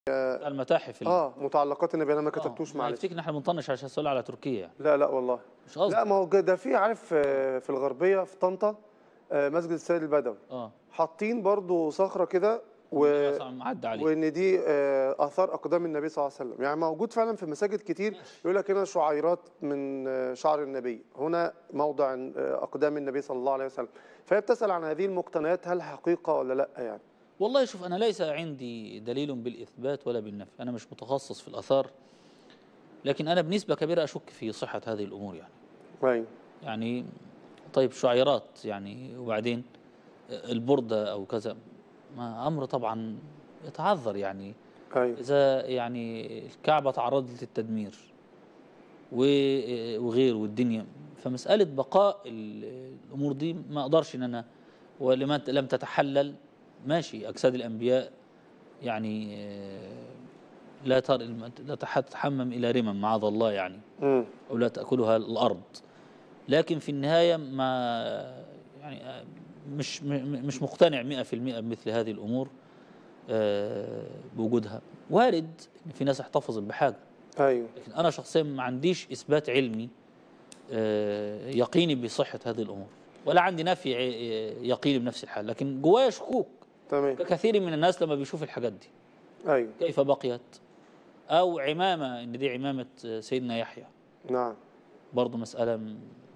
المتاحف اللي اه متعلقات النبي انا ما كتبتوش آه، معلش افتكر ان احنا بنطنش عشان السؤال على تركيا لا لا والله مش قصدي لا ما هو ده في عارف آه، في الغربيه في طنطا آه، مسجد السيد البدوي اه حاطين برضو صخره كده و... عدى عليه وان دي آه، اثار اقدام النبي صلى الله عليه وسلم يعني موجود فعلا في مساجد كتير يقول لك هنا شعيرات من آه، شعر النبي هنا موضع آه، اقدام النبي صلى الله عليه وسلم فهي بتسال عن هذه المقتنيات هل حقيقه ولا لا يعني والله شوف انا ليس عندي دليل بالاثبات ولا بالنفي انا مش متخصص في الاثار لكن انا بنسبه كبيره اشك في صحه هذه الامور يعني ايوه يعني طيب شعيرات يعني وبعدين البرده او كذا ما امر طبعا يتعذر يعني ايوه اذا يعني الكعبه تعرضت للتدمير و- وغيره والدنيا فمساله بقاء ال- الامور دي ما اقدرش ان انا ولما لم تتحلل ماشي اجساد الانبياء يعني آه، لا تر لا تح- تتحمم الى رمم معاذ الله يعني امم او لا تاكلها الارض لكن في النهايه ما يعني آه، مش م- م- مش مقتنع 100% بمثل هذه الامور آه، بوجودها وارد ان في ناس احتفظت بحاجه ايوه لكن انا شخصيا ما عنديش اثبات علمي آه، يقيني بصحه هذه الامور ولا عندي نفي ع- يقيني بنفس الحال لكن جوايا شكوك تمام ككثير من الناس لما بيشوف الحاجات دي ايوه كيف بقيت او عمامه ان دي عمامه آه، سيدنا يحيى نعم برضه مسألة م-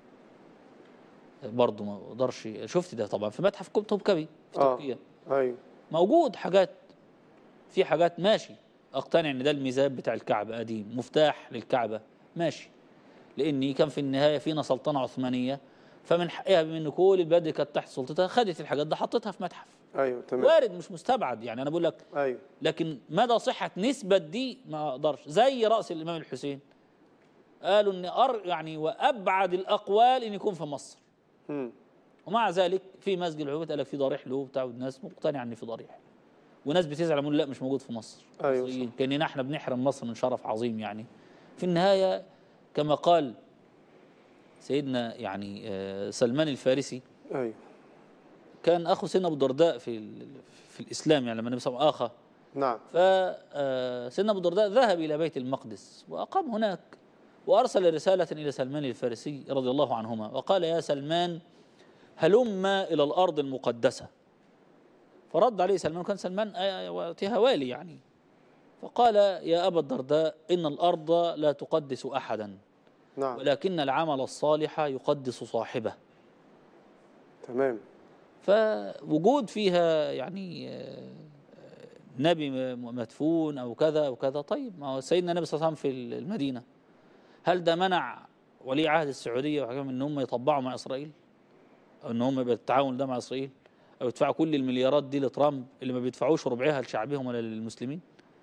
برضه ما اقدرش شفت ده طبعا في متحف كوب- توبكبي في آه. تركيا ايوه موجود حاجات في حاجات ماشي اقتنع ان ده الميزاب بتاع الكعبة قديم مفتاح للكعبة ماشي لاني كان في النهاية فينا سلطنة عثمانية فمن حقها بما ان كل البلاد اللي كانت تحت سلطتها خدت الحاجات دي حطتها في متحف ايوه تمام وارد مش مستبعد يعني انا بقول لك ايوه لكن مدى صحة نسبة دي ما أقدرش زي رأس الإمام الحسين قالوا إن أر يعني وأبعد الأقوال إن يكون في مصر امم ومع ذلك في مسجد العبود قال لك في ضريح له وبتاع والناس مقتنعة إن في ضريح وناس بتزعل يقول لا مش موجود في مصر أيوة مصريين. كأننا احنا بنحرم مصر من شرف عظيم يعني في النهاية كما قال سيدنا يعني آه، سلمان الفارسي ايوه كان أخو سيدنا أبو الدرداء في ال- في الإسلام يعني لما النبي صلى الله عليه وسلم آخى نعم فسيدنا ابو الدرداء ذهب الى بيت المقدس واقام هناك وارسل رساله الى سلمان الفارسي رضي الله عنهما وقال يا سلمان هلم الى الارض المقدسه فرد عليه سلمان كان سلمان آه، وقتها والي يعني فقال يا ابا الدرداء ان الارض لا تقدس احدا نعم ولكن العمل الصالح يقدس صاحبه تمام فوجود فيها يعني آه، نبي م- مدفون او كذا او كذا طيب ما هو سيدنا النبي صلى الله عليه وسلم في المدينه هل ده منع ولي عهد السعوديه وحكام ان هم يطبعوا مع اسرائيل او ان هم يبقى التعاون ده مع اسرائيل او يدفعوا كل المليارات دي لترامب اللي ما بيدفعوش ربعها لشعبهم ولا للمسلمين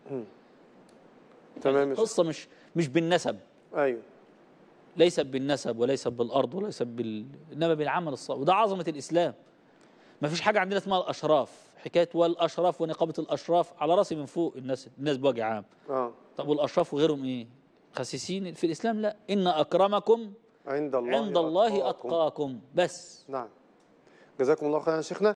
تمام يا شيخ. القصه مش مش بالنسب ايوه ليست بالنسب وليست بالارض وليست بال انما بالعمل الصالح وده عظمه الاسلام ما فيش حاجه عندنا اسمها الاشراف حكايه والاشراف ونقابه الاشراف على راسي من فوق الناس الناس بوجه عام اه طب والاشراف وغيرهم ايه خسيسين في الاسلام لا ان اكرمكم عند الله عند الله أتقاكم. اتقاكم بس نعم جزاكم الله خيرا يا شيخنا